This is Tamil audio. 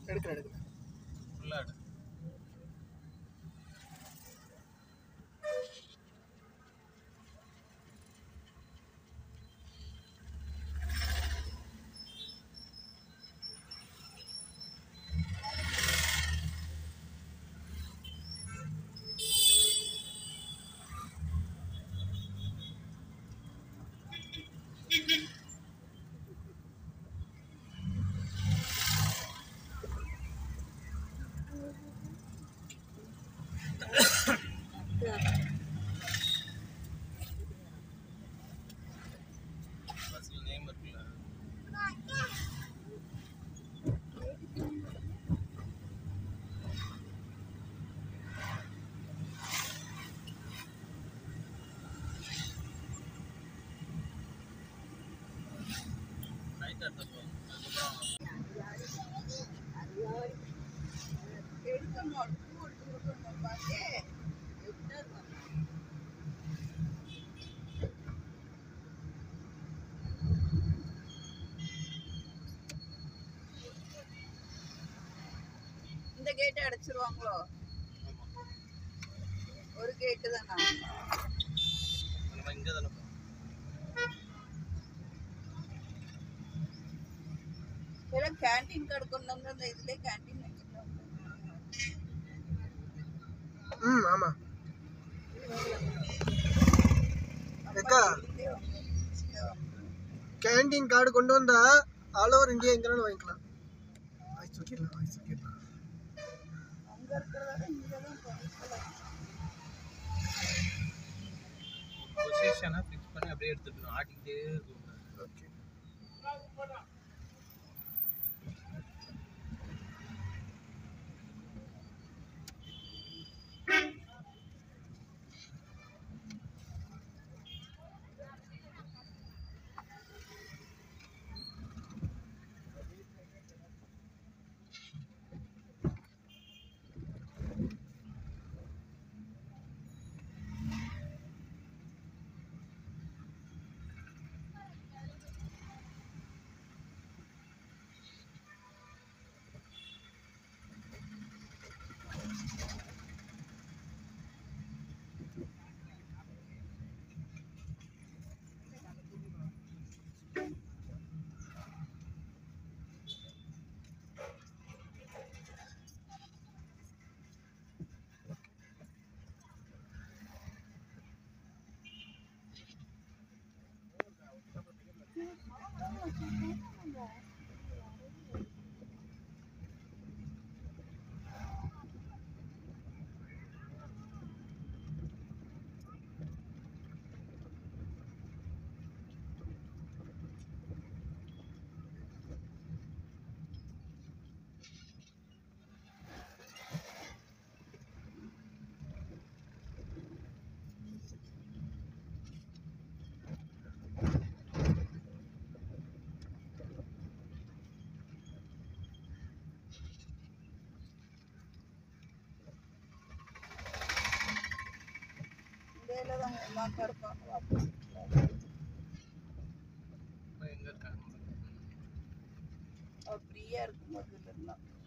எடுக்கிறேன் எடுக்கிறேன் ஃபுல்லாக எடு பஸ்ஸில் நேம் இருக்குல்ல நைட் எடுத்து அதுக்கப்புறம் இந்த கேட்டை அடைச்சிருவாங்களோ ஒரு கேட்டு தானா நம்ம இங்கே தானே போகிறோம் எல்லாம் கேண்டீன் கார்டு கொண்டு வந்து அந்த இதுலயே கேண்டீன் வைக்கலாம் ம் ஆமாம் அக்கா கேண்டீன் கார்டு கொண்டு வந்தா ஆல் ஓவர் இந்தியா எங்கேனாலும் வாங்கிக்கலாம் வாய்ஸ் ஓகேங்களா வாய்ஸ் ஓகேங்களா அங்க இருக்கிறத இங்க தான் படிக்கலாம் பொசிஷனை ஃபிக்ஸ் பண்ணி அப்படியே எடுத்துக்கணும் ஆட்டிக்கிட்டே இருக்கும் ஓகே இந்த இதுல தான் மாக்கா இருப்பாங்க எங்கே இருக்காங்க ஃப்ரீயா இருக்கும்போது இருந்தா